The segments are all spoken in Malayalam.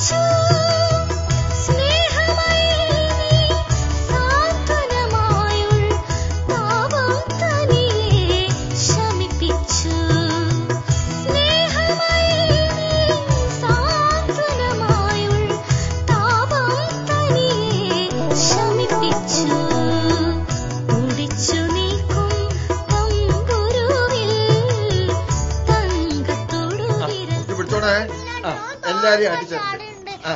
ശമിപ്പിച്ചു സ്നേഹമയീ സാന്ത്വനമായുൾ താപം തനിയെ ശമിപ്പിച്ചു സ്നേഹമയീ സാന്ത്വനമായുൾ താപം തനിയെ ശമിപ്പിച്ചു തുടിച്ചു നിൽക്കും തമ്പുരുവിൽ തങ്കത്തൊടുവിരൽ ഇത് പിടിച്ചോണേ ആ എല്ലാരെയും അടിച്ചിട്ടുണ്ട് ആ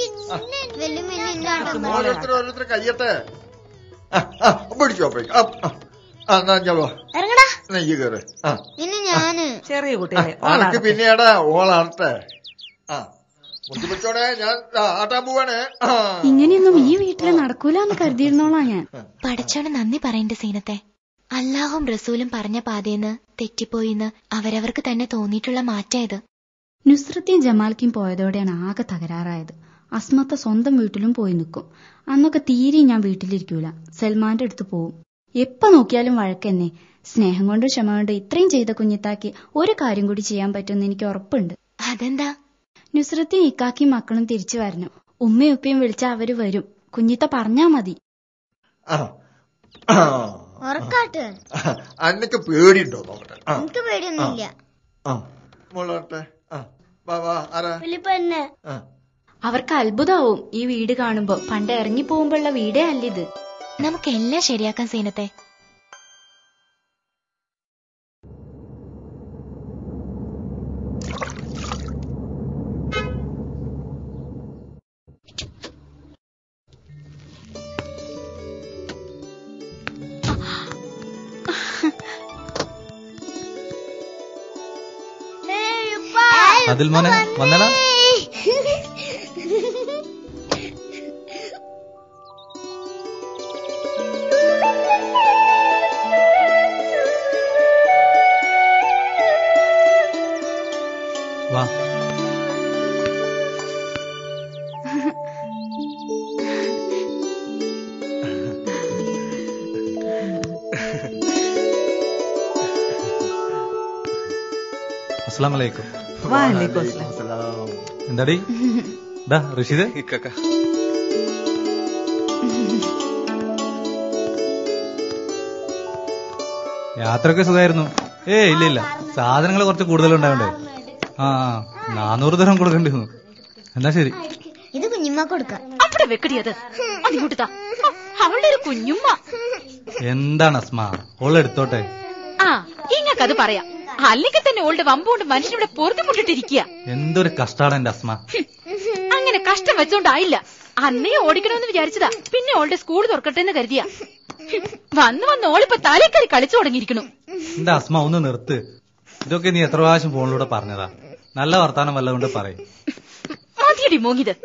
ഓരോരുത്തർ ഓരോരുത്തർ കയ്യട്ടെ ആ ആ പിടിച്ചോ പിടിച്ചോ ആ, ആ. ആ എന്നാ ഞാൻ വാ. ഇറങ്ങടാ എന്നാ ഈ കയറ് ആ പിന്നെ ഞാന് ചെറിയ കുട്ടികളെ അനക്ക് പിന്നെയാടാ ഓളാടട്ടെ ആ മുട്ടി പിടിച്ചോണേ ഞാൻ ആ, ആട്ടാൻ പോവാണേ ആ ഇങ്ങനെയൊന്നും ഈ വീട്ടില് നടക്കൂലെന്ന് കരുതിയിരുന്നോളാ ഞാൻ പടച്ചോന് നന്ദി പറയേണ്ട സീനത്തെ അല്ലാഹും റസൂലും പറഞ്ഞ പാതയെന്ന് തെറ്റിപ്പോയിന്ന് അവരവർക്ക് തന്നെ തോന്നിയിട്ടുള്ള മാറ്റായത് നുസ്രത്തെയും ജമാൽക്കും പോയതോടെയാണ് ആകെ തകരാറായത് അസ്മത്ത സ്വന്തം വീട്ടിലും പോയി നിൽക്കും അന്നൊക്കെ തീരെ ഞാൻ വീട്ടിലിരിക്കൂല സൽമാന്റെ അടുത്ത് പോവും എപ്പ നോക്കിയാലും വഴക്കെന്നെ സ്നേഹം കൊണ്ട് ക്ഷമ കൊണ്ട് ഇത്രയും ചെയ്ത കുഞ്ഞിത്താക്കി ഒരു കാര്യം കൂടി ചെയ്യാൻ പറ്റുമെന്ന് എനിക്ക് ഉറപ്പുണ്ട് അതെന്താ നുസ്രത്തെയും ഇക്കാക്കിയും മക്കളും തിരിച്ചു വരണം ഉമ്മയും ഉപ്പയും വിളിച്ചാ അവര് വരും കുഞ്ഞിത്ത പറഞ്ഞാ മതി ആ ആ. ഉറക്കാട്ട് അന്നക്ക് പേടിയുണ്ടോ നോക്കട്ടെ ആ എനിക്ക് പേടിയൊന്നുമില്ല ആ മോളോട്ടെ ആ വാ വാ ആരാ വലിയപ്പന്നെ ആ അവർക്ക് അത്ഭുതമാവും ഈ വീട് കാണുമ്പോ പണ്ട് ഇറങ്ങി പോകുമ്പോഴുള്ള വീടേ അല്ലിത് നമുക്ക് എല്ലാം ശരിയാക്കാൻ സീനത്തെ അതിൽ മോനെ വന്നടാ വാ അസ്സലാം വലൈക്കും വാലേക്കും അസ്സലാം. അസ്സലാം. എന്താടി ഡാ റഷീദ് യാത്രയൊക്കെ സുഖമായിരുന്നു ഏ ഇല്ല ഇല്ല സാധനങ്ങൾ കുറച്ച് കൂടുതലുണ്ടാവണ്ടേ ആ ആ, നാനൂറ് തരം കൊടുക്കേണ്ടി വന്നു എന്നാ ശരി ഇത് കുഞ്ഞുമ്മ കൊടുക്കാം അവിടെ വെക്കടിയത് അതിങ്ങോട്ട് താ അവളുടെ ഒരു കുഞ്ഞുമ്മ എന്താണ് അസ്മ ഓൾ എടുത്തോട്ടെ ആ ഇങ്ങക്കത് പറയാം അല്ലെങ്കിൽ തന്നെ ഓളുടെ വമ്പുകൊണ്ട് മനുഷ്യനിവിടെ പൊറുതിമുട്ടിട്ടിരിക്കുക എന്തൊരു കഷ്ടാണ് എന്റെ അസ്മ അങ്ങനെ കഷ്ടം വെച്ചോണ്ടായില്ല അന്നേ ഓടിക്കണമെന്ന് വിചാരിച്ചതാ പിന്നെ ഓളുടെ സ്കൂൾ തുറക്കട്ടെ എന്ന് കരുതിയ വന്ന് വന്ന് ഓളിപ്പോ തലേക്കറി കളിച്ചു തുടങ്ങിയിരിക്കണു എന്റെ അസ്മ ഒന്ന് നിർത്ത് ഇതൊക്കെ നീ എത്ര പ്രാവശ്യം ഫോണിലൂടെ പറഞ്ഞതാ നല്ല വർത്താനം വല്ലതുകൊണ്ട് പറയും മതിയടി മോങ്ങിത്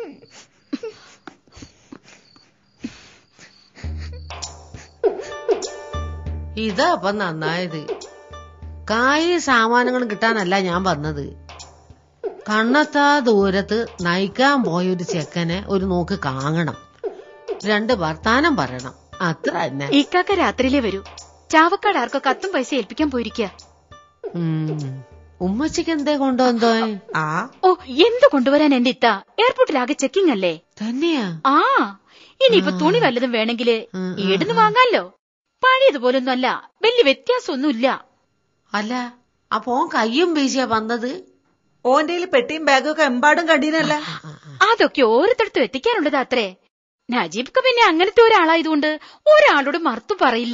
ഇതാ അപ്പൊ നന്നായത് കായ് സാമാനങ്ങളും കിട്ടാനല്ല ഞാൻ വന്നത് കണ്ണെത്താ ദൂരത്ത് നയിക്കാൻ പോയ ഒരു ചെക്കനെ ഒരു നോക്ക് കാണണം രണ്ട് വർത്താനം പറയണം അത്ര തന്നെ ഇക്കാക്ക രാത്രിയിലേ വരൂ ചാവക്കാട് ആർക്കോ കത്തും പൈസ ഏൽപ്പിക്കാൻ പോയിരിക്കുക ഉം. ഉമ്മച്ചിക്ക് എന്തേ കൊണ്ടുവന്നോ ആ ഓ എന്ത് കൊണ്ടുവരാൻ എന്റെ ഇത്ത എയർപോർട്ടിലാകെ ചെക്കിംഗ് അല്ലേ തന്നെയാ ആ ഇനിയിപ്പൊ തുണി വല്ലതും വേണമെങ്കില് ഉം, ഉം, ഈടുന്ന് വാങ്ങാലോ പഴയതുപോലൊന്നും അല്ല വലിയ വ്യത്യാസമൊന്നുമില്ല അല്ല അപ്പൊ ഓൻ കയ്യും വീശിയാ വന്നത് ഓന്റെ പെട്ടിയും ബാഗും ഒക്കെ എമ്പാടും കണ്ടീനല്ല അതൊക്കെ ഓരോരുത്തടത്തും എത്തിക്കാനുള്ളത് അത്രേ നജീബ്ക്ക് പിന്നെ അങ്ങനത്തെ ഒരാളായതുകൊണ്ട് ഒരാളോട് മറുത്തു പറയില്ല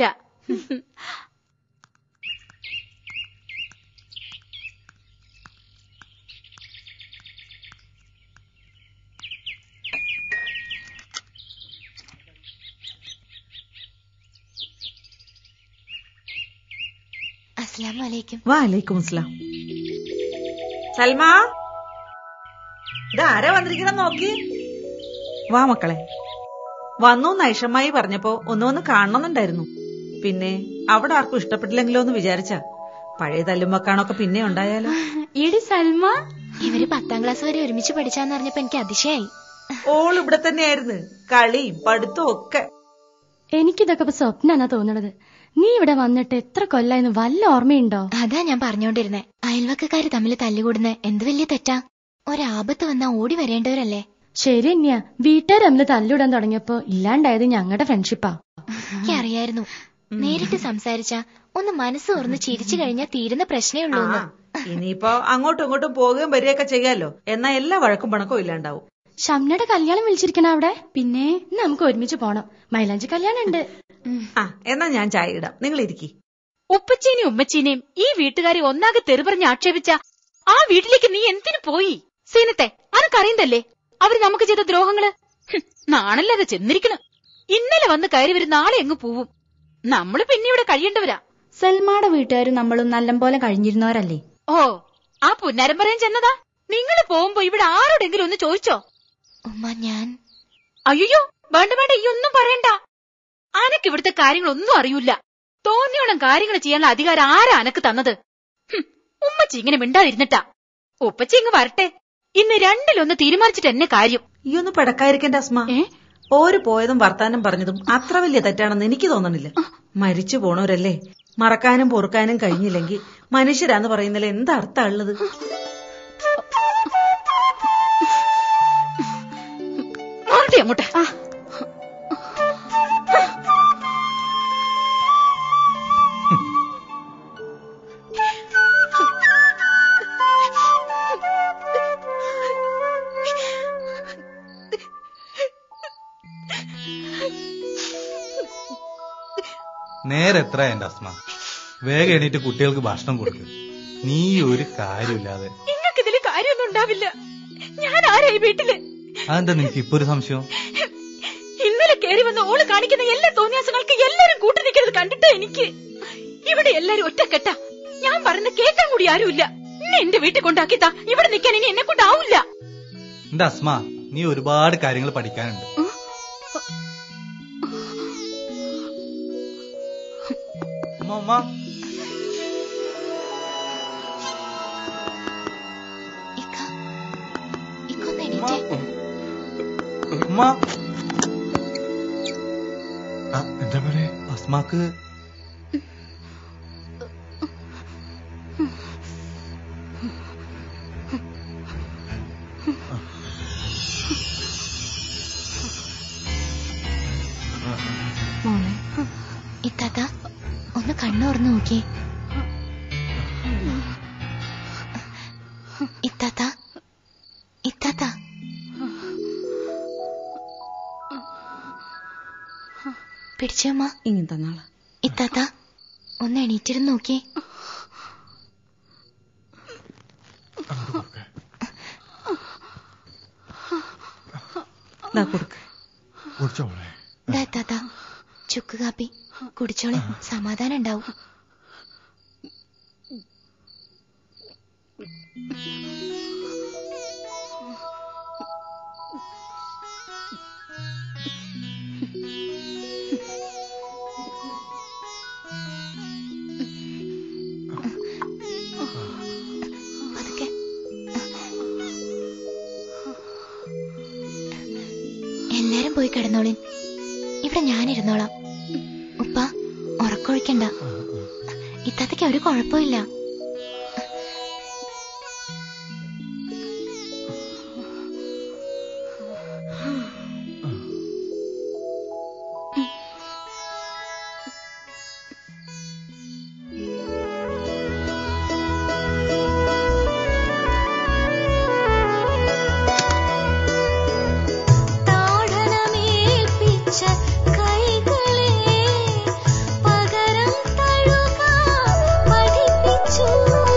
അസ്സലാമു അലൈക്കും വാലേക്കും അസ്ലാം സൽമ ഇതാരാ വന്നിരിക്കണം നോക്കി വാ മക്കളെ വന്നു നൈഷമായി പറഞ്ഞപ്പോ ഒന്ന് വന്ന് കാണണമെന്നുണ്ടായിരുന്നു പിന്നെ അവിടെ ആർക്കും ഇഷ്ടപ്പെട്ടില്ലെങ്കിലോ എന്ന് വിചാരിച്ച പഴയ തല്ലുമ്പക്കാണൊക്കെ പിന്നെ ഉണ്ടായാലോ ഇടി സൽമ ഇവര് പത്താം ക്ലാസ് വരെ ഒരുമിച്ച് പഠിച്ചാന്ന് പറഞ്ഞപ്പോ എനിക്ക് അതിശയായി ഓൾ ഇവിടെ തന്നെയായിരുന്നു കളിയും പഠിത്തവും ഒക്കെ എനിക്കിതൊക്കെ ഇപ്പൊ സ്വപ്നാന്നാ തോന്നണത് നീ ഇവിടെ വന്നിട്ട് എത്ര കൊല്ലായിരുന്നു വല്ല ഓർമ്മയുണ്ടോ അതാ ഞാൻ പറഞ്ഞോണ്ടിരുന്നേ അയൽവക്കക്കാര് തമ്മിൽ തല്ലുകൂടുന്ന എന്ത് വലിയ തെറ്റാ ഒരാപത്ത് വന്നാ ഓടി വരേണ്ടവരല്ലേ ശരി തന്നെയാ വീട്ടുകാർ തമ്മിൽ തല്ലിടാൻ തുടങ്ങിയപ്പോ ഇല്ലാണ്ടായത് ഞങ്ങളുടെ ഫ്രണ്ട്ഷിപ്പാ എനിക്കറിയായിരുന്നു നേരിട്ട് സംസാരിച്ച ഒന്ന് മനസ്സ് തുറന്ന് ചിരിച്ചു കഴിഞ്ഞാൽ തീരുന്ന പ്രശ്നമേ ഉള്ളൂ എന്ന്. ഇനിയിപ്പോ അങ്ങോട്ടും ഇങ്ങോട്ടും പോവുകയും വരികയൊക്കെ ചെയ്യാലോ എന്നാ എല്ലാ വഴക്കും പണക്കവും ഇല്ലാണ്ടാവും ഷംനയുടെ കല്യാണം വിളിച്ചിരിക്കണ അവിടെ പിന്നെ ഇന്ന് നമുക്ക് ഒരുമിച്ച് പോണം മൈലാഞ്ചി കല്യാണം ഉണ്ട് ആ എന്നാ ഞാൻ ചായ ഇടാം നിങ്ങൾ ഇരിക്കി ഉപ്പച്ചീനെയും ഉമ്മച്ചീനെയും ഈ വീട്ടുകാരെ ഒന്നാകെ തെറിപറഞ്ഞ് ആക്ഷേപിച്ച ആ വീട്ടിലേക്ക് നീ എന്തിനു പോയി സീനത്തെ അനക്കറിയണ്ടല്ലേ അവര് നമുക്ക് ചെയ്ത ദ്രോഹങ്ങള് ഹും, നാണല്ലാതെ ചെന്നിരിക്കണം ഇന്നലെ വന്ന് കയറി വരും നാളെ എങ്ങ് പോവും നമ്മള് പിന്നെ ഇവിടെ കഴിയേണ്ടവരാ സൽമാടെ വീട്ടുകാരും നമ്മളും നല്ലപോലെ കഴിഞ്ഞിരുന്നവരല്ലേ ഓ ആ പുന്നാരം പറയാൻ ചെന്നതാ നിങ്ങൾ പോകുമ്പോ ഇവിടെ ആരോടെങ്കിലും ഒന്ന് ചോദിച്ചോ ഉമ്മ ഞാൻ അയ്യോ വേണ്ട വേണ്ട ഈ ഒന്നും പറയണ്ട അനക്ക് ഇവിടുത്തെ കാര്യങ്ങളൊന്നും അറിയൂല തോന്നിയോളം കാര്യങ്ങൾ ചെയ്യാനുള്ള അധികാരം ആരാ അനക്ക് തന്നത് ഹും, ഉമ്മച്ചി ഇങ്ങനെ മിണ്ടാതിരുന്നിട്ടാ ഉപ്പച്ചി ഇങ്ങ് വരട്ടെ ഇന്ന് രണ്ടിലൊന്ന് തീരുമാനിച്ചിട്ട് എന്നെ കാര്യം ഈ ഒന്ന് പെടക്കായിരിക്കണ്ട അസ്മ ഓര് പോയതും വർത്താനം പറഞ്ഞതും അത്ര വലിയ തെറ്റാണെന്ന് എനിക്ക് തോന്നണില്ല മരിച്ചു പോണവരല്ലേ മറക്കാനും പൊറുക്കാനും കഴിഞ്ഞില്ലെങ്കിൽ മനുഷ്യരാന്ന് പറയുന്നതിൽ എന്താ അർത്ഥം ഉള്ളത് മാറട്ടെ അങ്ങോട്ട് നേരെ എത്ര എന്റെ അസ്മ വേഗം എണീറ്റ് കുട്ടികൾക്ക് ഭക്ഷണം കൊടുക്കും നീ ഒരു കാര്യമില്ലാതെ നിങ്ങൾക്ക് ഇതില് കാര്യമൊന്നും ഉണ്ടാവില്ല ഞാൻ ആരാ ഈ വീട്ടില് അതെന്താ നിനക്ക് ഇപ്പൊ ഒരു സംശയം ഇന്നലെ കയറി വന്ന ഓള് കാണിക്കുന്ന എല്ലാ തോന്നിയാസങ്ങൾക്ക് എല്ലാരും കൂട്ടു നിൽക്കുന്നത് കണ്ടിട്ട് എനിക്ക് ഇവിടെ എല്ലാരും ഒറ്റക്കെട്ട ഞാൻ പറയുന്ന കേൾക്കാൻ കൂടി ആരുമില്ല എന്നെ എന്റെ വീട്ടിൽ കൊണ്ടാക്കിത്താ ഇവിടെ നിൽക്കാൻ ഇനി എന്നെ കൊണ്ടാവില്ല എന്റെ അസ്മ നീ ഒരുപാട് കാര്യങ്ങൾ പഠിക്കാനുണ്ട് ഉമ്മ ഉമ്മ ഇക്ക ഇക്കൊന്ന് എണീറ്റേ ഉമ്മ ആ, എന്താ പറയാ അസ്മാക്ക് മോളെ ഇത്താത്ത ഒന്ന് കണ്ണോർന്ന് നോക്കിയേ ഇത്താത്ത ഇത്താത്ത പിടിച്ചമ്മ ഇങ്ങനെ തന്നാള ഇത്താത്ത ഒന്ന് എണീറ്റിരുന്ന് നോക്കിയേ ദാ കൊടുക്ക് കുടിച്ചോ മോളെ ദാ ഇത്താത്ത ചുക്ക് കാപ്പി കുടിച്ചോളെ സമാധാനം ഉണ്ടാവും പതുക്കെ എല്ലാരും പോയി കിടന്നോളിൻ ഇവിടെ ഞാനിരുന്നോളാം ഉപ്പ ഉറക്കൊഴിക്കണ്ട ഇത്താത്തയ്ക്ക് ഒരു കുഴപ്പമില്ല താടനമേൽപ്പിച്ച കൈകളെ പകരം തഴുകാൻ പഠിപ്പിച്ചു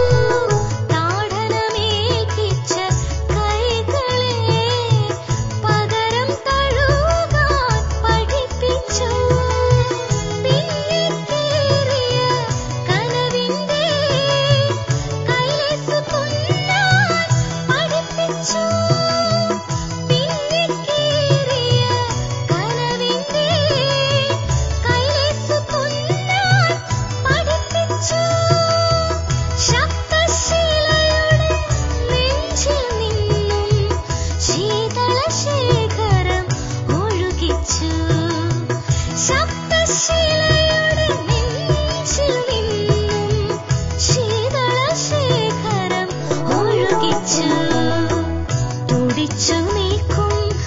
താടനമേൽപ്പിച്ച കൈകളെ പകരം തഴുകാൻ പഠിപ്പിച്ചു പിന്നെ കീറിയ കനവിന്റെ കൈലേസ് കൊല്ലാൻ പഠിപ്പിച്ചു പിന്നെ കീറിയ കനവിന്റെ കൈലേസ് കൊല്ലാൻ പഠിപ്പിച്ചു ശബ്ദശീലയുടെ നെഞ്ചിൽ നിന്നും ശീതളശേഖരം ഒഴുകിച്ചു ശബ്ദശീലയുടെ നെഞ്ചിൽ നിന്നും ശീതളശേഖരം ഒഴുകിച്ചു തുടിച്ചു നീക്കും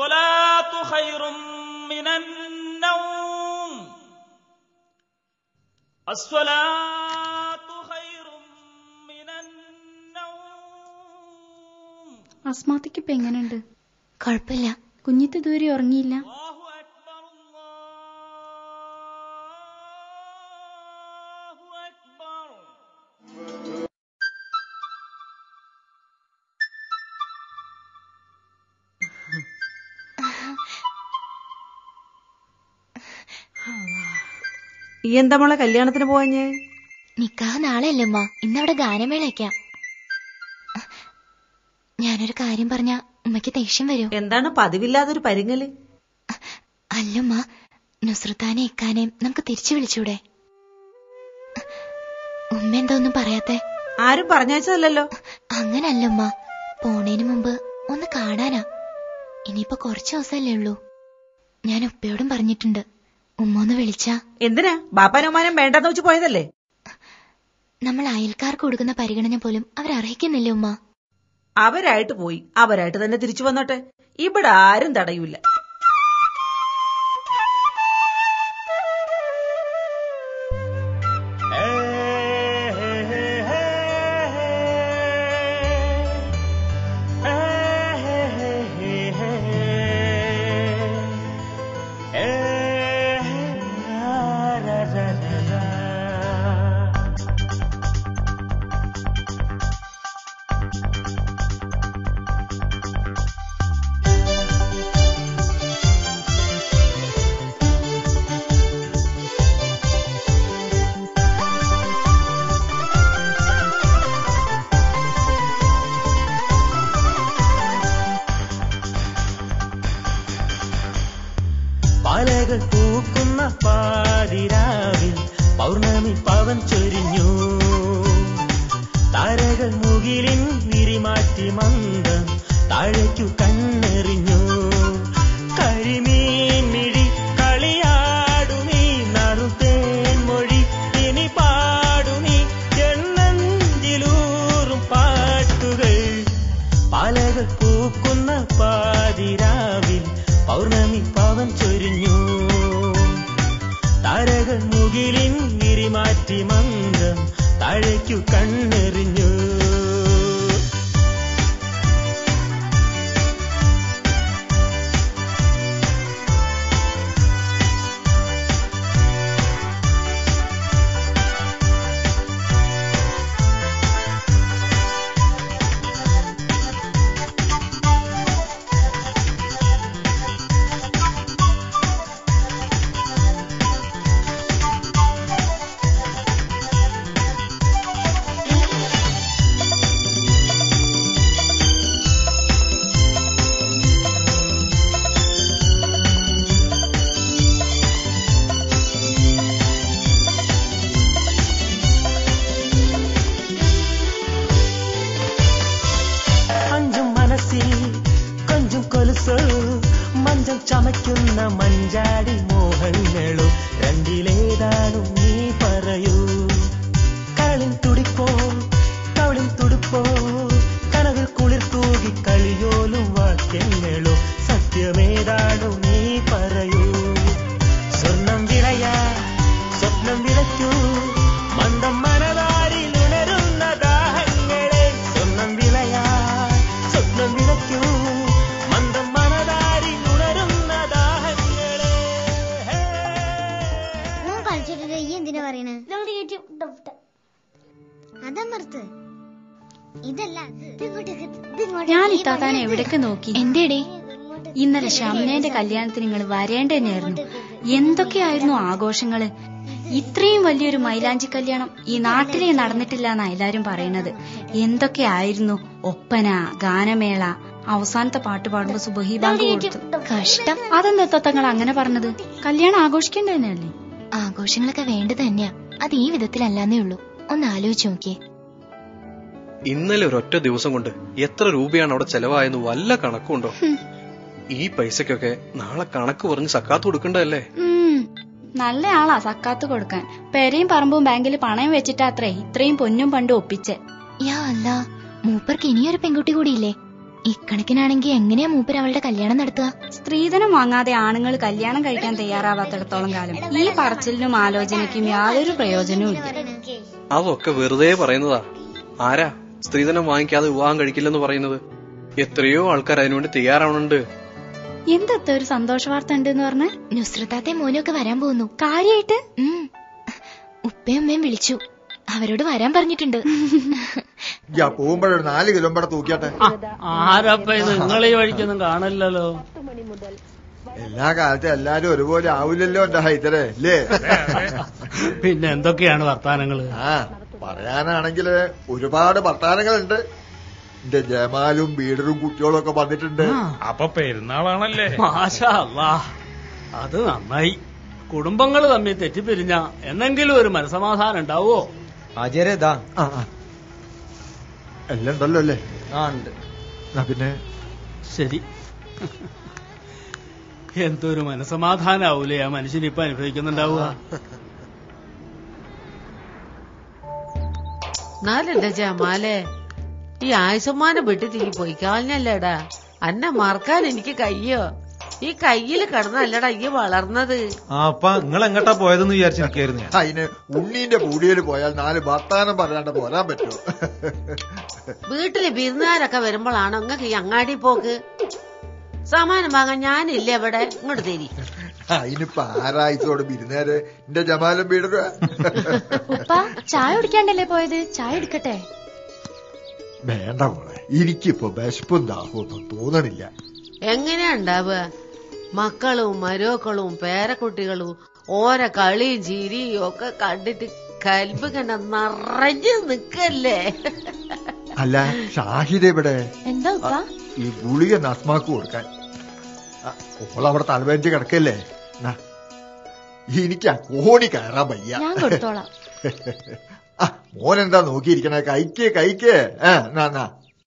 الصلاة خير من النوم الصلاة خير من النوم അസ്മാത്തക്ക് ഇപ്പൊ എങ്ങനെയുണ്ട് കുഴപ്പമില്ല കുഞ്ഞിത്ത് ദൂരെ ഉറങ്ങിയില്ല ഈ എന്താ മോളെ കല്യാണത്തിന് പോവാഞ്ഞേ നിക്കാഹ് നാളെയല്ലേ ഉമ്മ ഇന്നവിടെ ഗാനമേളയ്ക്കാം ഞാനൊരു കാര്യം പറഞ്ഞ ഉമ്മയ്ക്ക് ദേഷ്യം വരും എന്താണ് പതിവില്ലാതൊരു പരിങ്ങല് അല്ലുമ്മ നുസ്രത്താനെ ഇക്കാനെയും നമുക്ക് തിരിച്ചു വിളിച്ചൂടെ ഉമ്മ എന്താ ഒന്നും പറയാത്തെ ആരും പറഞ്ഞയച്ചതല്ലോ അങ്ങനല്ലുമ്മ പോണേന് മുമ്പ് ഒന്ന് കാണാനാ ഇനിയിപ്പോ കുറച്ച് ദിവസമല്ലേ ഉള്ളൂ ഞാൻ ഉപ്പയോടും പറഞ്ഞിട്ടുണ്ട് ഉമ്മ ഒന്ന് വിളിച്ചാ എന്തിനാ ബാപ്പാനുമാനം വേണ്ടെന്ന് വെച്ച് പോയതല്ലേ നമ്മൾ അയൽക്കാർക്ക് കൊടുക്കുന്ന പരിഗണന പോലും അവരർഹിക്കുന്നില്ല ഉമ്മ അവരായിട്ട് പോയി അവരായിട്ട് തന്നെ തിരിച്ചു വന്നോട്ടെ ഇവിടെ ആരും തടയൂല പാലകൾ പൂക്കുന്ന പാതിരാവിൽ പൗർണമി പവൻ ചൊരിഞ്ഞു താരകൾ മുകിലിൻ വിരിമാറ്റി മന്ദം താഴേക്കു കണ്ണെറിഞ്ഞു കരിമീൻ മിഴി കളിയാടുമീ നറുതേൻ മൊഴി ഇനി പാടുമീ എണ്ണഞ്ചിലൂറും പാട്ടുകൾ പാലകൾ പൂക്കുന്ന പാതിരാവിൽ പൗർണമി പവൻ ചൊരിഞ്ഞു താരകൾ മുകിലിൻ വിരിമാറ്റി മന്ദം താഴേക്കു കണ്ണെറിഞ്ഞു അഞ്ചും മനസ്സിൽ കൊഞ്ചും കൊലുസോ മഞ്ചം ചമയ്ക്കുന്ന മഞ്ചാടി മോഹങ്ങളോ രണ്ടിലേതാണും നീ പറയൂ കളിൻ തുടിപ്പോ കവളിൻ തുടിപ്പോ കനവിൽ കുളിർ തൂകി കളിയോലും വാക്യങ്ങളോ സത്യമേതാണു നീ പറയൂ സ്വർണം വിളയാ സ്വപ്നം വിളയ്ക്കൂ മന്ദം മനതാരിൽ ഉണരുന്ന ദാഹങ്ങളെ സ്വർണം വിളയാ സ്വപ്നം വിളയ്ക്കൂ മന്ദം മനതാരിൽ ഉണരുന്ന ദാഹങ്ങളെ മോൻ കളിച്ചിട്ട് ഈ എന്തിനാ പറയണേ അതമർത്ത് ഇതല്ല ഇതിങ്ങോട്ട് ഇതിങ്ങോട്ട് ഞാൻ ഇത്താത്താനെ എവിടേക്ക് നോക്കി എന്തേടേ ഇന്നലെ ഷംനേന്റെ കല്യാണത്തിന് നിങ്ങൾ വരേണ്ട തന്നെയായിരുന്നു എന്തൊക്കെയായിരുന്നു ആഘോഷങ്ങള് ഇത്രയും വലിയൊരു മൈലാഞ്ചി കല്യാണം ഈ നാട്ടിലേ നടന്നിട്ടില്ല എന്നാ എല്ലാരും പറയണത് എന്തൊക്കെയായിരുന്നു ഒപ്പന ഗാനമേള അവസാനത്തെ പാട്ട് പാടുമ്പോ സുബഹി ബാങ്ക് കൊടുത്തു കഷ്ടം അതെന്താ തത്തങ്ങൾ അങ്ങനെ പറഞ്ഞത് കല്യാണം ആഘോഷിക്കേണ്ട തന്നെയല്ലേ ആഘോഷങ്ങളൊക്കെ വേണ്ടത് തന്നെയാ അത് ഈ വിധത്തിലല്ലാന്നേ ഉള്ളൂ ഒന്ന് ആലോചിച്ച് നോക്കിയേ ഇന്നലെ ഒരൊറ്റ ദിവസം കൊണ്ട് എത്ര രൂപയാണ് അവിടെ ചെലവായെന്ന് വല്ല കണക്കുണ്ടോ ഈ പൈസക്കൊക്കെ നാളെ കണക്ക് പറഞ്ഞ് സക്കാത്ത് കൊടുക്കണ്ടല്ലേ ഉം, നല്ല ആളാ സക്കാത്ത് കൊടുക്കാൻ പെരയും പറമ്പും ബാങ്കിൽ പണയം വെച്ചിട്ടാത്രേ ഇത്രയും പൊന്നും പണ്ടും ഒപ്പിച്ചേ യാ അല്ല മൂപ്പർക്ക് ഇനിയൊരു പെൺകുട്ടി കൂടിയില്ലേ ഇക്കണക്കിനാണെങ്കി എങ്ങനെയാ മൂപ്പര് അവളുടെ കല്യാണം നടത്തുക സ്ത്രീധനം വാങ്ങാതെ ആണുങ്ങൾ കല്യാണം കഴിക്കാൻ തയ്യാറാവാത്തിടത്തോളം കാലം ഈ പറച്ചിലിനും ആലോചനയ്ക്കും യാതൊരു പ്രയോജനവും ഇല്ല അതൊക്കെ വെറുതെ പറയുന്നതാ ആരാ സ്ത്രീധനം വാങ്ങിക്കാതെ വിവാഹം കഴിക്കില്ലെന്ന് പറയുന്നത് എത്രയോ ആൾക്കാർ അതിനുവേണ്ടി തയ്യാറാവുന്നുണ്ട് എന്തത്ത ഒരു സന്തോഷ വാർത്ത ഉണ്ട് എന്ന് പറഞ്ഞ നുസ്രത്താത്തെ മോനൊക്കെ വരാൻ പോകുന്നു കാര്യായിട്ട് ഉപ്പയും ഉമ്മയും വിളിച്ചു അവരോട് വരാൻ പറഞ്ഞിട്ടുണ്ട് യാ പോകുമ്പോഴൊരു നാല് കിലോമീറ്റർ തൂക്കിയാട്ടെ ആരപ്പ ഇത് നിങ്ങൾ ഈ വഴിക്കൊന്നും കാണില്ലല്ലോ എല്ലാ കാലത്തും എല്ലാരും ഒരുപോലെ ആവില്ലല്ലോ എന്റെ ഹൈതരെ അല്ലേ പിന്നെ എന്തൊക്കെയാണ് വർത്താനങ്ങള് ആ പറയാനാണെങ്കിൽ ഒരുപാട് വർത്താനങ്ങളുണ്ട് എന്റെ ജമാലും ബീഡറും കുട്ടികളും ഒക്കെ വന്നിട്ടുണ്ട് അപ്പൊ പെരുന്നാളാണല്ലേ മാഷാ അല്ലാ അത് നന്നായി കുടുംബങ്ങൾ തമ്മിൽ തെറ്റിപ്പിരിഞ്ഞ എന്നെങ്കിലും ഒരു മനസമാധാനം ഉണ്ടാവോ ആചാര്യതാ ആ ആ. എല്ലാം ഉണ്ടല്ലോ അല്ലേ ആ ഉണ്ട് എന്നാ പിന്നെ ശരി എന്തൊരു മനസമാധാനാവൂലേ ആ മനുഷ്യനിപ്പൊ അനുഭവിക്കുന്നുണ്ടാവുക എന്നാലെന്റെ ജമാലെ ഈ ആയുസമ്മാനെ വിട്ടിട്ട് ഈ പോയി കളഞ്ഞല്ലേടാ അന്നെ മറക്കാൻ എനിക്ക് കയ്യോ ഈ കയ്യിൽ കിടന്നല്ലടാ ഈ വളർന്നത് ആ അപ്പ നിങ്ങൾ എങ്ങട്ടാ പോയതെന്ന് വിചാരിച്ചിരിക്കായിരുന്നു ഞാൻ അതിന് ഉണ്ണീന്റെ പൂടിയിൽ പോയാൽ നാല് വർത്താനം പറയാണ്ട് പോരാൻ പറ്റുമോ വീട്ടില് വിരുന്നുകാരൊക്കെ വരുമ്പോഴാണ് നിങ്ങൾക്ക് ഈ അങ്ങാടി പോക്ക് സമാനം വാങ്ങാൻ ഞാനില്ലേ ഇവിടെ ഇങ്ങോട്ട് തരി അതിനിപ്പോ ആരായിച്ചോട് ബിരുന്നേര് എന്റെ ജമാലും ബീഡറും ഉപ്പ ചായ കുടിക്കാണ്ടല്ലേ പോയത് ചായ എടുക്കട്ടെ വേണ്ട മോളെ എനിക്കിപ്പോ വിശപ്പും ദാഹമൊന്നും തോന്നണില്ല എങ്ങനെയാ ഉണ്ടാവുക മക്കളും മരുമക്കളും പേരക്കുട്ടികളും ഓരോ കളിയും ചിരിയും ഒക്കെ കണ്ടിട്ട് കൽബ് കണ്ട നിറഞ്ഞു നിക്കല്ലേ അല്ല ഷാഹിദ ഇവിടെ എന്താ ഉപ്പ ഈ ഗുളിക നസ്മാക്ക് കൊടുക്കാൻ ആ, ഓളവിടെ തലവേറ്റ് കിടക്കല്ലേ നാ, എനിക്ക് ആ കോണി കയറാൻ വയ്യ ഞാൻ കൊടുത്തോളാം ആ മോനെന്താ നോക്കിയിരിക്കണേ കഴിക്കേ കഴിക്കേ ആ നാ നാ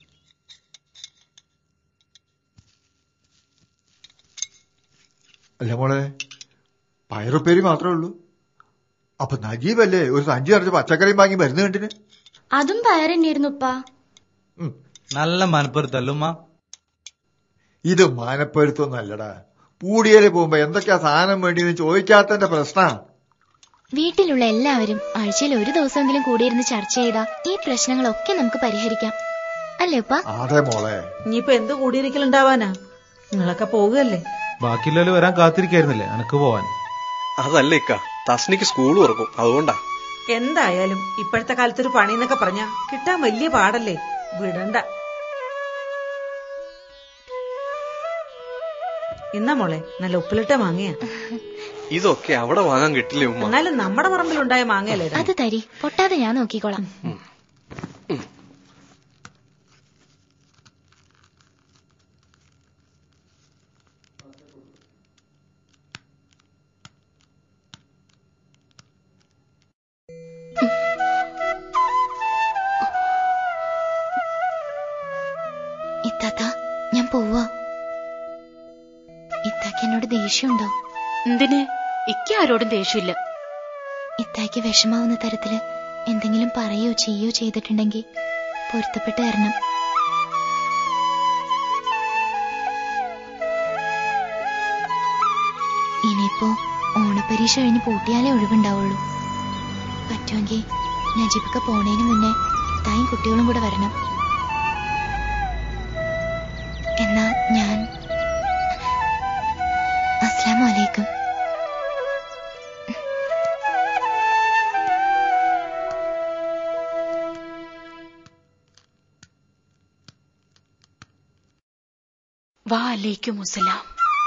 അല്ല മോളെ പയറുപ്പേരി മാത്രമേ ഉള്ളൂ അപ്പൊ നജീബല്ലേ ഒരു സഞ്ചി നിറച്ച് പച്ചക്കറിയും വാങ്ങി മരുന്ന് കണ്ടിന് അതും പയറന്നെയായിരുന്നു ഉപ്പ നല്ല മനപ്പൊരുത്തല്ലുമ്മ ഇത് മാനപ്പരുത്തൊന്നും അല്ലടാ പൂടിയേല് പോകുമ്പോ എന്തൊക്കെയാ സാധനം വേണ്ടിയെന്ന് ചോദിക്കാത്തന്റെ പ്രശ്നാ വീട്ടിലുള്ള എല്ലാവരും ആഴ്ചയിൽ ഒരു ദിവസമെങ്കിലും കൂടിയിരുന്ന് ചർച്ച ചെയ്താ ഈ പ്രശ്നങ്ങളൊക്കെ നമുക്ക് പരിഹരിക്കാം അല്ലേ ഉപ്പ അതെ മോളെ ഇനിയിപ്പോ എന്ത് കൂടിയിരിക്കലുണ്ടാവാനാ നിങ്ങളൊക്കെ പോകുകയല്ലേ ബാക്കിയുള്ളവര് വരാൻ കാത്തിരിക്കായിരുന്നില്ലേ എനക്ക് പോവാൻ അതല്ല ഇക്ക തസ്നിക്ക് സ്കൂൾ തുറക്കും അതുകൊണ്ടാ എന്തായാലും ഇപ്പോഴത്തെ കാലത്തൊരു പണി എന്നൊക്കെ പറഞ്ഞാ കിട്ടാൻ വലിയ പാടല്ലേ വിടണ്ട ഇന്നാ മോളെ നല്ല ഉപ്പിലിട്ട മാങ്ങയാ ഇതൊക്കെ അവിടെ വാങ്ങാൻ കിട്ടില്ലേ ഉമ്മ എന്നാലും നമ്മുടെ പറമ്പിലുണ്ടായ മാങ്ങയല്ലേ ഇത്? അത് തരി പൊട്ടാതെ ഞാൻ നോക്കിക്കോളാം ഇത്താത്ത ഞാൻ പോവാ ഇത്താക്ക് എന്നോട് ദേഷ്യമുണ്ടോ എന്തിന് ഇക്ക് ആരോടും ദേഷ്യമില്ല ഇത്താക്ക് വിഷമാവുന്ന തരത്തില് എന്തെങ്കിലും പറയോ ചെയ്യോ ചെയ്തിട്ടുണ്ടെങ്കിൽ പൊരുത്തപ്പെട്ട് തരണം ഇനിയിപ്പോ ഓണപ്പരീക്ഷ കഴിഞ്ഞ് പൂട്ടിയാലേ ഒഴിവുണ്ടാവുള്ളൂ പറ്റുമെങ്കിൽ നജീബൊക്കെ പോണേന് മുന്നേ ഇത്തായും കുട്ടികളും കൂടെ വരണം എന്നാ ഞാൻ അസ്സലാമു അലൈക്കും വാലേക്കും മുസലാം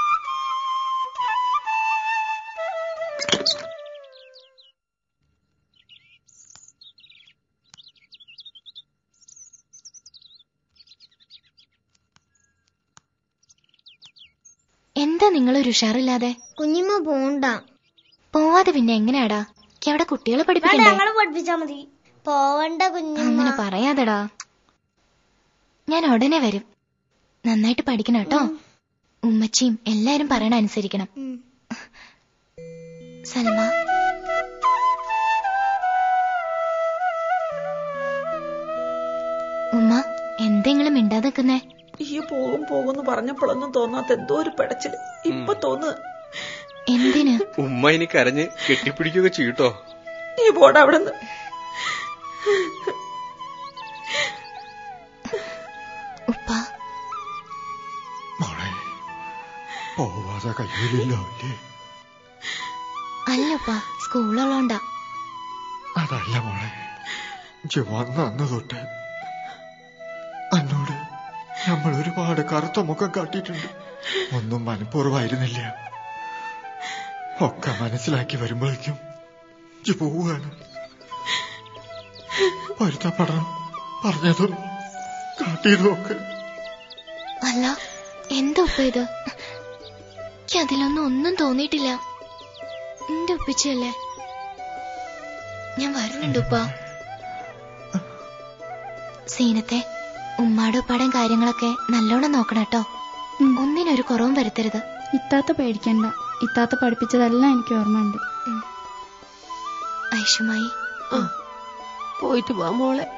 എന്താ നിങ്ങളൊരു ഉഷാറില്ലാതെ കുഞ്ഞിമ്മ പോണ്ട പോവാതെ പിന്നെ എങ്ങനെയാടാ എനിക്ക് അവിടെ കുട്ടികളെ പഠിപ്പിക്കണ്ടേ ഞങ്ങള് പഠിപ്പിച്ചാ മതി പോവണ്ട കുഞ്ഞിമ്മ അങ്ങനെ പറയാതെടാ ഞാൻ ഉടനെ വരും നന്നായിട്ട് പഠിക്കണം കേട്ടോ ഉമ്മച്ചിയും എല്ലാരും പറയണ അനുസരിക്കണം സൽമ ഉമ്മ എന്തെങ്കിലും മിണ്ടാതെ നിൽക്കുന്നേ ഈ പോകും പോകും പറഞ്ഞപ്പോഴൊന്നും തോന്നാത്ത എന്തോ ഒരു പെടച്ചില് ഇപ്പൊ തോന്നുക എന്തിന് ഉമ്മ ഇനി കരഞ്ഞ് കെട്ടിപ്പിടിക്കുകയൊക്കെ ചെയ്യൂട്ടോ ഈ പോടാ അവിടെ നിന്ന് ഉപ്പ മോളെ പോവാതെ കഴിയില്ലല്ലോ അല്ലേ അല്ലപ്പ സ്കൂളുള്ളോണ്ടാ അതല്ല മോളെ ഇജ്ജ് വന്ന അന്ന് തൊട്ട് അന്നോട് നമ്മൾ ഒരുപാട് കറുത്ത മുഖം കാട്ടിയിട്ടുണ്ട് ഒന്നും മനഃപൂർവ്വമായിരുന്നില്ല ഒക്കെ മനസ്സിലാക്കി വരുമ്പോഴേക്കും ഇജ്ജ് പോവുകയാണ് പൊരുത്തപ്പെടണം പറഞ്ഞതും കാട്ടിയതും ഒക്കെ അല്ല എന്താ ഉപ്പ ഇത് എനിക്ക് അതിലൊന്നും ഒന്നും തോന്നിയിട്ടില്ല എന്റെ ഒപ്പിച്ചല്ലേ ഞാൻ വരുന്നുണ്ട് ഉപ്പ സീനത്തെ ഉമ്മാടെ ഉപ്പാടേം കാര്യങ്ങളൊക്കെ നല്ലോണം നോക്കണം കേട്ടോ ഒന്നിനൊരു കുറവും വരുത്തരുത് ഇത്താത്ത പേടിക്കണ്ട ഇത്താത്ത പഠിപ്പിച്ചതെല്ലാം എനിക്ക് ഓർമ്മയുണ്ട് ഐഷുമായി പോയിട്ട് വാ മോളെ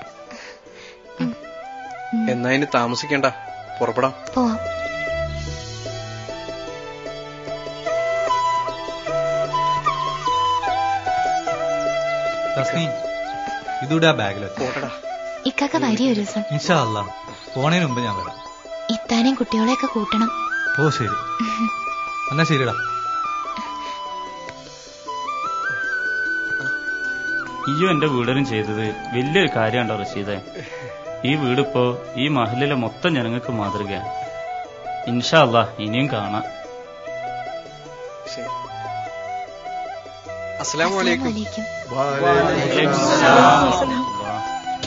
എന്നാ ഇനി താമസിക്കണ്ട പുറപ്പെടാം പോവാം തസ്നീം ഇതൂടെ ആ ബാഗിൽ ഇക്കാക്ക വരി ഒരു ദിവസം ഇൻഷാ അല്ലാ പോണേന് മുമ്പ് ഞാൻ വരാം ഇത്താനെയും കുട്ടികളെയൊക്കെ കൂട്ടണം ഓ ശരി എന്നാ ശരിടാ ഈയോ എന്റെ വീടനും ചെയ്തത് വലിയൊരു കാര്യമുണ്ടോ റഷീദെ ഈ വീടിപ്പോ ഈ മഹലിലെ മൊത്തം ജനങ്ങൾക്ക് മാതൃകയാണ് ഇൻഷാ അല്ലാ ഇനിയും കാണാം അസ്സലാമു അലൈക്കും വലൈക്കും സലാം വറഹ്മത്തുള്ളാഹ്.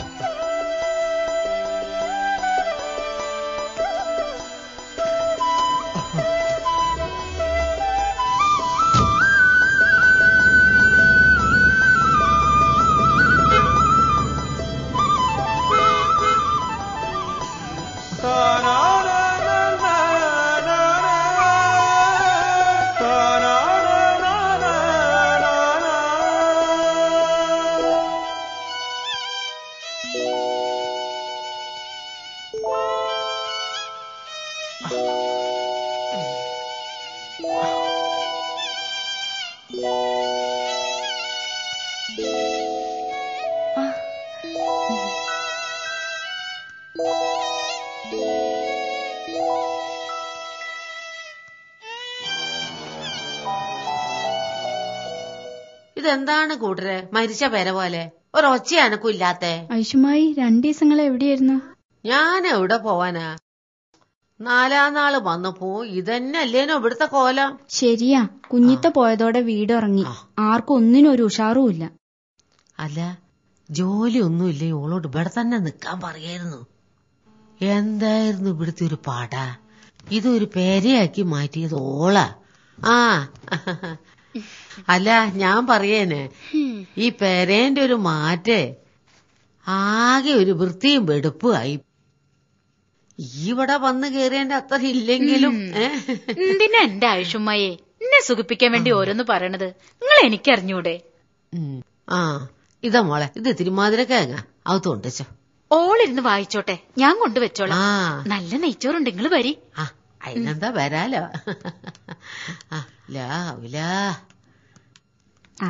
ഇതെന്താണ് കൂട്ടരെ മരിച്ച പെര പോലെ ഒരൊച്ച അനക്കും ഇല്ലാത്തെ ഐഷുമായി രണ്ടു ദിവസങ്ങൾ എവിടെയായിരുന്നു ഞാൻ എവിടെ പോവാനാ നാലാം നാള് വന്നപ്പോ ഇതന്നെ അല്ലേനോ ഇവിടുത്തെ കോലം ശരിയാ കുഞ്ഞിത്ത പോയതോടെ വീട് ഇറങ്ങി ആർക്കും ഒന്നിനും ഒരു ഉഷാറുമില്ല അല്ല ജോലി ഒന്നുമില്ല ഓളോട് ഇവിടെ തന്നെ നിക്കാൻ പറയായിരുന്നു എന്തായിരുന്നു ഇവിടുത്തെ ഒരു പാട ഇതൊരു പേരയാക്കി മാറ്റിയത് ഓളാ ആ അല്ല ഞാൻ പറയേനെ ഈ പെരേന്റെ ഒരു മാറ്റേ ആകെ ഒരു വൃത്തിയും വെടുപ്പുമായി ഇവിടെ വന്ന് കേറിയതിന്റെ അത്ര ഇല്ലെങ്കിലും ഏ എന്തിനാ എന്റെ ആയുഷുമ്മയെ എന്നെ സുഖിപ്പിക്കാൻ വേണ്ടി ഓരോന്ന് പറയണത് നിങ്ങൾ എനിക്കറിഞ്ഞൂടെ ഉം. ആ ഇതാ മോളെ ഇത് തിരുമാതിരക്കേങ്ങ അത് തൊണ്ടിച്ചോ ഓളിരുന്ന് വായിച്ചോട്ടെ ഞാൻ കൊണ്ടുവച്ചോളാം ആ നല്ല നെയ്ച്ചോറുണ്ട് നിങ്ങൾ വരി ആ അതിനെന്താ വരാലോ ആ ലാ ഉലാ ആ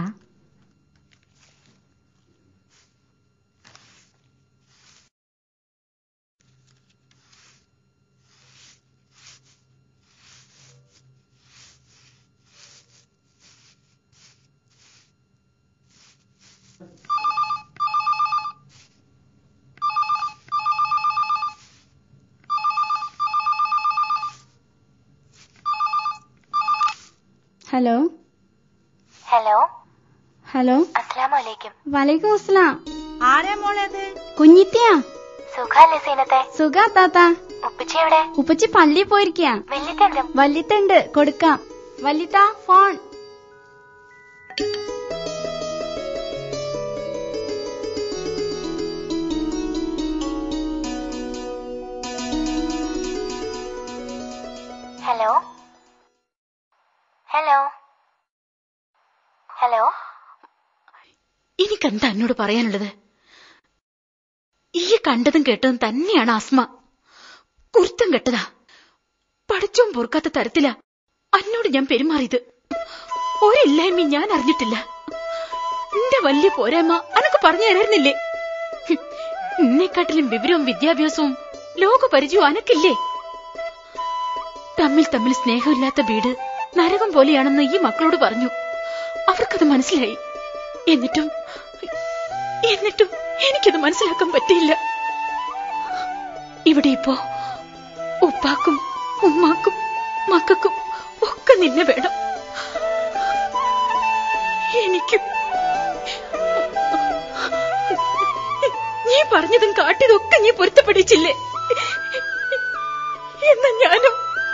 ഹലോ ഹലോ ഹലോ അസ്സലാമലൈക്കും വലൈക്കും അസ്സലാം ആരാ മോളേത് കുഞ്ഞിത്തയാ സുഖല്ലേ സീനത്തെ സുഖാ താത്ത ഉപ്പച്ചി എവിടെ ഉപ്പച്ചി പള്ളിയിൽ പോയിരിക്കാ വെല്ലിത്തണ്ട് വല്ലിത്തുണ്ട് കൊടുക്കാം വല്ലിത്ത ഫോൺ ഹലോ ഹലോ ഹലോ എനിക്കെന്താ എന്നോട് പറയാനുള്ളത് ഈ കണ്ടതും കേട്ടതും തന്നെയാണ് ആസ്മ കുരുത്തം കെട്ടതാ പഠിച്ചോം പൊറുക്കാത്ത തരത്തിലാ അന്നോട് ഞാൻ പെരുമാറിയത് ഒരില്ലായ്മ ഞാൻ അറിഞ്ഞിട്ടില്ല എന്റെ വലിയ പോരായ്മ അനക്ക് പറഞ്ഞു തരായിരുന്നില്ലേ ഹും, എന്നെക്കാട്ടിലും വിവരവും വിദ്യാഭ്യാസവും ലോകപരിചയവും അനക്കില്ലേ തമ്മിൽ തമ്മിൽ സ്നേഹമില്ലാത്ത വീട് നരകം പോലെയാണെന്ന് ഈ മക്കളോട് പറഞ്ഞു അവർക്കത് മനസ്സിലായി എന്നിട്ടും എന്നിട്ടും എനിക്കത് മനസ്സിലാക്കാൻ പറ്റിയില്ല ഇവിടെ ഇപ്പോ ഉപ്പാക്കും ഉമ്മാക്കും മക്കൾക്കും ഒക്കെ നിന്നെ വേണം എനിക്കും നീ പറഞ്ഞതും കാട്ടിയതൊക്കെ നീ പൊരുത്തപ്പെടിച്ചില്ലേ എന്നാ ഞാനും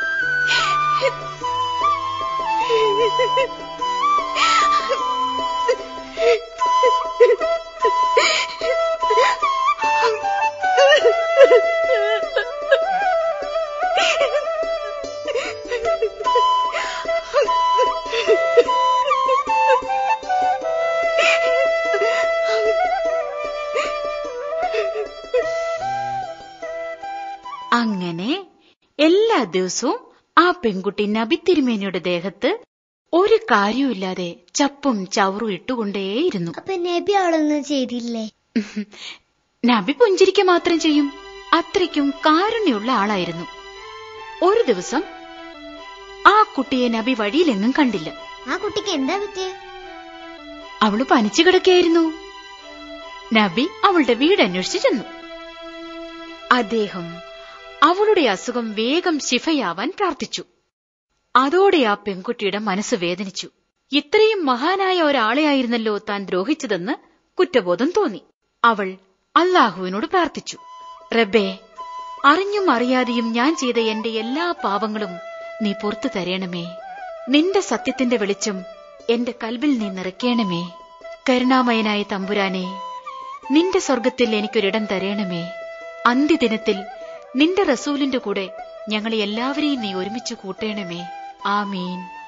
അങ്ങനെ എല്ലാ ദിവസവും ആ പെൺകുട്ടി നബി തിരുമേനിയുടെ ദേഹത്ത് ഒരു കാര്യവുമില്ലാതെ ചപ്പും ചവറും ഇട്ടുകൊണ്ടേയിരുന്നു അപ്പൊ നബി അവളൊന്നും ചെയ്തില്ലേ നബി പുഞ്ചിരിക്ക മാത്രം ചെയ്യും അത്രയ്ക്കും കാരുണ്യമുള്ള ആളായിരുന്നു ഒരു ദിവസം ആ കുട്ടിയെ നബി വഴിയിലെങ്ങും കണ്ടില്ല ആ കുട്ടിക്ക് എന്താ പറ്റിയേ അവള് പനിച്ചു കിടക്കുകയായിരുന്നു നബി അവളുടെ വീട് അന്വേഷിച്ചു ചെന്നു അദ്ദേഹം അവളുടെ അസുഖം വേഗം ശിഫയാവാൻ പ്രാർത്ഥിച്ചു അതോടെ ആ പെൺകുട്ടിയുടെ മനസ്സ് വേദനിച്ചു ഇത്രയും മഹാനായ ഒരാളെയായിരുന്നല്ലോ താൻ ദ്രോഹിച്ചതെന്ന് കുറ്റബോധം തോന്നി അവൾ അള്ളാഹുവിനോട് പ്രാർത്ഥിച്ചു റബ്ബേ അറിഞ്ഞും അറിയാതെയും ഞാൻ ചെയ്ത എന്റെ എല്ലാ പാപങ്ങളും നീ പുറത്തു തരേണമേ നിന്റെ സത്യത്തിന്റെ വെളിച്ചം എന്റെ കൽബിൽ നീ നിറയ്ക്കണമേ കരുണാമയനായ തമ്പുരാനെ നിന്റെ സ്വർഗത്തിൽ എനിക്കൊരിടം തരേണമേ അന്ത്യദിനത്തിൽ നിന്റെ റസൂലിന്റെ കൂടെ ഞങ്ങളെ എല്ലാവരെയും നീ ഒരുമിച്ച് കൂട്ടേണമേ ആമീൻ